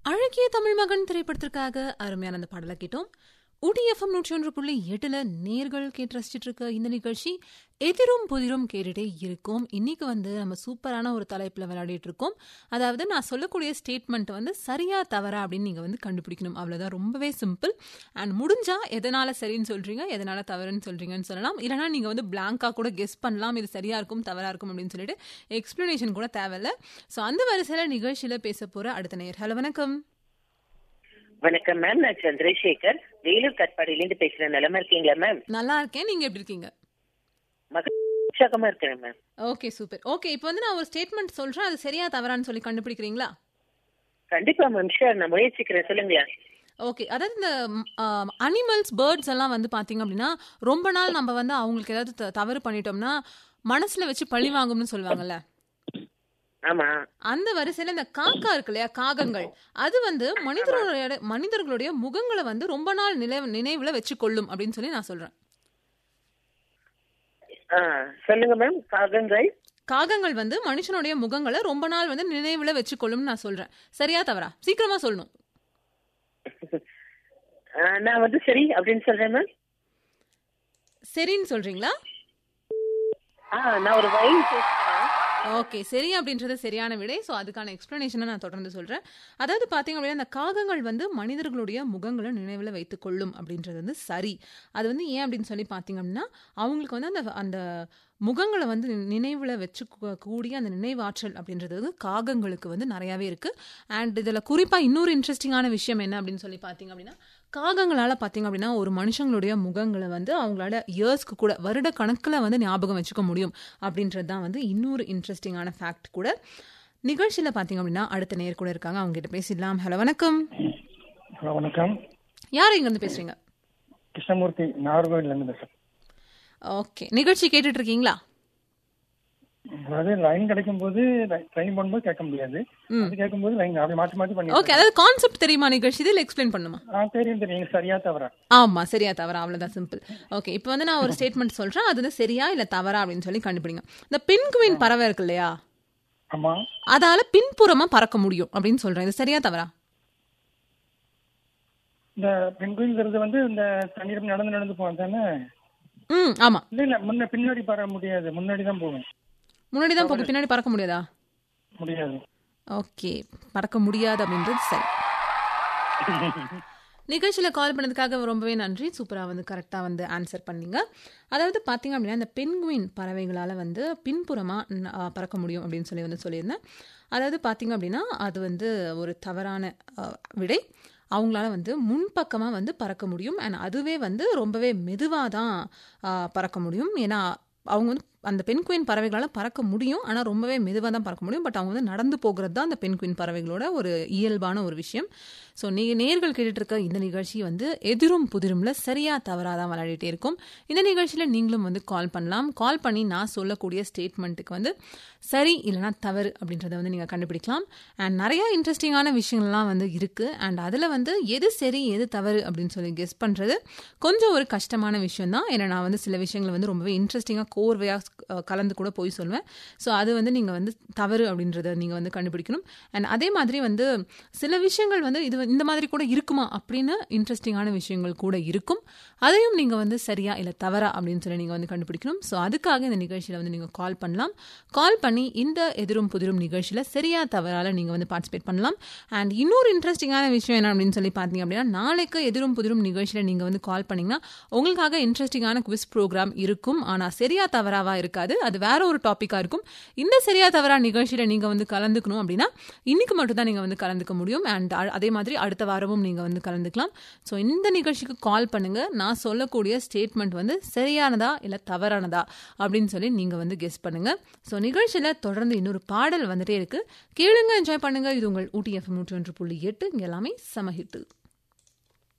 அழகிய தமிழ் மகன் திரைப்படத்திற்காக அருமையான அந்த பாடலை கேட்டோம் ஊட்டி எஃப்எம் நூற்றி ஒன்று புள்ளி எட்டுல நேர்கள் கேட்டு ரசிச்சிட்டு இருக்க இந்த நிகழ்ச்சி எதிரும் புதிரும் கேட்டுட்டே இருக்கும் இன்னைக்கு வந்து நம்ம சூப்பரான ஒரு தலைப்புல விளையாடிட்டு இருக்கோம் அதாவது நான் சொல்லக்கூடிய ஸ்டேட்மெண்ட் வந்து சரியா தவறா அப்படின்னு நீங்க வந்து கண்டுபிடிக்கணும் அவ்வளவுதான் ரொம்பவே சிம்பிள் அண்ட் முடிஞ்சா எதனால சரின்னு சொல்றீங்க எதனால தவறுன்னு சொல்றீங்கன்னு சொல்லலாம் இல்லைனா நீங்க வந்து பிளாங்கா கூட கெஸ் பண்ணலாம் இது சரியா இருக்கும் தவறா இருக்கும் அப்படின்னு சொல்லிட்டு எக்ஸ்பிளனேஷன் கூட தேவையில்ல ஸோ அந்த வரிசையில நிகழ்ச்சியில பேச போற அடுத்த நேர் ஹலோ வணக்கம் வணக்கம் மேம் நான் சந்திரசேகர் வேலூர் கட்பாடியிலேருந்து பேசுறேன் நிலமா இருக்கீங்களா மேம் நல்லா இருக்கேன் நீங்க எப்படி இருக்கீங்க மகிழ்ச்சியகமா இருக்கிறேன் மேம் ஓகே சூப்பர் ஓகே இப்போ வந்து நான் ஒரு ஸ்டேட்மெண்ட் சொல்றேன் அது சரியா தவறான்னு சொல்லி கண்டுபிடிக்கிறீங்களா கண்டிப்பா மேம் ஷூர் நான் முயற்சிக்கிறேன் சொல்லுங்களேன் ஓகே அதாவது இந்த அனிமல்ஸ் பேர்ட்ஸ் எல்லாம் வந்து பாத்தீங்க அப்படின்னா ரொம்ப நாள் நம்ம வந்து அவங்களுக்கு ஏதாவது த- தவறு பண்ணிட்டோம்னா மனசுல வச்சு பழி வாங்கும்னு சொல்லுவாங்கல்ல ஆமா அந்த வரிசையில இந்த காக்கா இருக்கு இல்லையா காகங்கள் அது வந்து மனிதர்களுடைய மனிதர்களுடைய முகங்களை வந்து ரொம்ப நாள் நினைவு நினைவுல வச்சு கொள்ளும் அப்படின்னு சொல்லி நான் சொல்றேன் ஆ சொல்லுங்க மேம் காகங்கள் காகங்கள் வந்து மனுஷனுடைய முகங்களை ரொம்ப நாள் வந்து நினைவுல வச்சு கொள்ளும்னு நான் சொல்றேன் சரியா தவறா சீக்கிரமா சொல்லணும் ஆ, நான் வந்து சரி அப்படின்னு சொல்றேன் மேம் சரின்னு சொல்றீங்களா ஆ நான் ஒரு வயல் பேசுறேன் ஓகே சரி அப்படின்றது சரியான விடை ஸோ அதுக்கான எக்ஸ்பிளனேஷனை நான் தொடர்ந்து சொல்கிறேன் அதாவது பார்த்தீங்க அப்படின்னா அந்த காகங்கள் வந்து மனிதர்களுடைய முகங்களை நினைவில் வைத்துக் கொள்ளும் அப்படின்றது வந்து சரி அது வந்து ஏன் அப்படின்னு சொல்லி பார்த்தீங்க அப்படின்னா அவங்களுக்கு வந்து அந்த அந்த முகங்களை வந்து நினைவில் வச்சு கூ- கூடிய அந்த நினைவாற்றல் அப்படின்றது வந்து காகங்களுக்கு வந்து நிறையாவே இருக்குது அண்ட் இதில் குறிப்பாக இன்னொரு இன்ட்ரெஸ்டிங்கான விஷயம் என்ன அப்படின்னு சொல்லி பார்த்தீங்க அப்படின்னா காகங்களால் பார்த்தீங்க அப்படின்னா ஒரு மனுஷங்களுடைய முகங்களை வந்து அவங்களால இயர்ஸ்க்கு கூட வருட கணக்கில் வந்து ஞாபகம் வச்சுக்க முடியும் அப்படின்றது தான் வந்து இன்னொரு இன்ட்ரெஸ்டிங்கான ஃபேக்ட் கூட நிகழ்ச்சியில் பார்த்தீங்க அப்படின்னா அடுத்த நேர் கூட இருக்காங்க அவங்க கிட்ட பேசிடலாம் ஹலோ வணக்கம் ஹலோ வணக்கம் யார் இங்கேருந்து பேசுறீங்க கிருஷ்ணமூர்த்தி நாகர்கோவிலேருந்து பேசுகிறேன் ஓகே நிகழ்ச்சி கேட்டுட்டு இருக்கீங்களா அதாவது லைன் கிடைக்கும் போது ட்ரைன் பண்ணும்போது கேட்க முடியாது அது கேட்கும்போது லைன் அப்படி மாற்றி மாற்றி பண்ணி ஓகே அதாவது கான்செப்ட் தெரியுமா நிகழ்ச்சி இதில் எக்ஸ்பிளைன் பண்ணுமா ஆ தெரியும் தெரியும் நீங்க சரியா தவறா ஆமா சரியா தவறா அவ்வளவுதான் சிம்பிள் ஓகே இப்போ வந்து நான் ஒரு ஸ்டேட்மெண்ட் சொல்றேன் அது வந்து சரியா இல்ல தவறா அப்படின்னு சொல்லி கண்டுபிடிங்க இந்த பென்குவின் பறவை இருக்கு இல்லையா ஆமா அதால பின்புறமா பறக்க முடியும் அப்படின்னு சொல்றேன் இது சரியா தவறா இந்த பெண்குயில்ங்கிறது வந்து இந்த தண்ணீர் நடந்து நடந்து போகும் தானே ம் ஆமா இல்ல இல்ல முன்ன பின்னாடி பற முடியாது முன்னாடி தான் போகும் முன்னாடி தான் போகும் பின்னாடி பறக்க முடியாதா முடியாது ஓகே பறக்க முடியாது அப்படின்றது சரி நிகழ்ச்சியில் கால் பண்ணதுக்காக ரொம்பவே நன்றி சூப்பராக வந்து கரெக்டாக வந்து ஆன்சர் பண்ணீங்க அதாவது பார்த்தீங்க அப்படின்னா இந்த பென்குயின் பறவைகளால் வந்து பின்புறமாக பறக்க முடியும் அப்படின்னு சொல்லி வந்து சொல்லியிருந்தேன் அதாவது பார்த்தீங்க அப்படின்னா அது வந்து ஒரு தவறான ஆ, விடை அவங்களால வந்து முன்பக்கமாக வந்து பறக்க முடியும் அண்ட் அதுவே வந்து ரொம்பவே மெதுவாக தான் ஆ, பறக்க முடியும் ஏன்னா அவங்க வந்து அந்த பென்குயின் பறவைகளால் பறக்க முடியும் ஆனால் ரொம்பவே மெதுவாக தான் பறக்க முடியும் பட் அவங்க வந்து நடந்து போகிறது தான் அந்த பென்குயின் பறவைகளோட ஒரு இயல்பான ஒரு விஷயம் ஸோ நீ நேர்கள் கேட்டுட்டு இருக்க இந்த நிகழ்ச்சி வந்து எதிரும் புதிரும்ல சரியா தவறாக தான் விளையாடிட்டே இருக்கும் இந்த நிகழ்ச்சியில் நீங்களும் வந்து கால் பண்ணலாம் கால் பண்ணி நான் சொல்லக்கூடிய ஸ்டேட்மெண்ட்டுக்கு வந்து சரி இல்லைனா தவறு அப்படின்றத வந்து நீங்கள் கண்டுபிடிக்கலாம் அண்ட் நிறையா இன்ட்ரெஸ்டிங்கான விஷயங்கள்லாம் வந்து இருக்குது அண்ட் அதில் வந்து எது சரி எது தவறு அப்படின்னு சொல்லி கெஸ் பண்ணுறது கொஞ்சம் ஒரு கஷ்டமான விஷயம் தான் ஏன்னா நான் வந்து சில விஷயங்களை வந்து ரொம்பவே இன்ட்ரெஸ்டிங்காக கோர்வையாக கலந்து கூட போய் சொல்லுவேன் ஸோ அது வந்து நீங்கள் வந்து தவறு அப்படின்றத நீங்கள் வந்து கண்டுபிடிக்கணும் அண்ட் அதே மாதிரி வந்து சில விஷயங்கள் வந்து இது இந்த மாதிரி கூட இருக்குமா அப்படின்னு இன்ட்ரெஸ்டிங்கான விஷயங்கள் கூட இருக்கும் அதையும் நீங்கள் வந்து சரியா இல்லை தவறா அப்படின்னு சொல்லி நீங்கள் வந்து கண்டுபிடிக்கணும் ஸோ அதுக்காக இந்த நிகழ்ச்சியில் வந்து நீங்கள் கால் பண்ணலாம் கால் பண்ணி இந்த எதிரும் புதிரும் நிகழ்ச்சியில் சரியா தவறால நீங்கள் வந்து பார்ட்டிசிபேட் பண்ணலாம் அண்ட் இன்னொரு இன்ட்ரெஸ்டிங்கான விஷயம் என்ன அப்படின்னு சொல்லி பார்த்தீங்க அப்படின்னா நாளைக்கு எதிரும் புதிரும் நிகழ்ச்சியில் நீங்கள் வந்து கால் பண்ணீங்கன்னா உங்களுக்காக இன்ட்ரெஸ்டிங்கான குவிஸ் ப்ரோக்ராம் இருக்கும் ஆனால் சரியா தவறாவா இருக்காது அது வேற ஒரு டாப்பிக்காக இருக்கும் இந்த சரியா தவறா நிகழ்ச்சியில் நீங்கள் வந்து கலந்துக்கணும் அப்படின்னா இன்னைக்கு மட்டும் தான் நீங்கள் வந்து கலந்துக்க முடியும் அண்ட் அதே மாதிரி அடுத்த வாரமும் நீங்கள் வந்து கலந்துக்கலாம் ஸோ இந்த நிகழ்ச்சிக்கு கால் பண்ணுங்க நான் சொல்லக்கூடிய ஸ்டேட்மெண்ட் வந்து சரியானதா இல்லை தவறானதா அப்படின்னு சொல்லி நீங்கள் வந்து கெஸ் பண்ணுங்க ஸோ நிகழ்ச்சியில் தொடர்ந்து இன்னொரு பாடல் வந்துட்டே இருக்கு கேளுங்க என்ஜாய் பண்ணுங்க இது உங்கள் ஊட்டி எஃப்எம் நூற்றி ஒன்று புள்ளி எட்டு இங்கே எல்லாமே சமஹிட்டு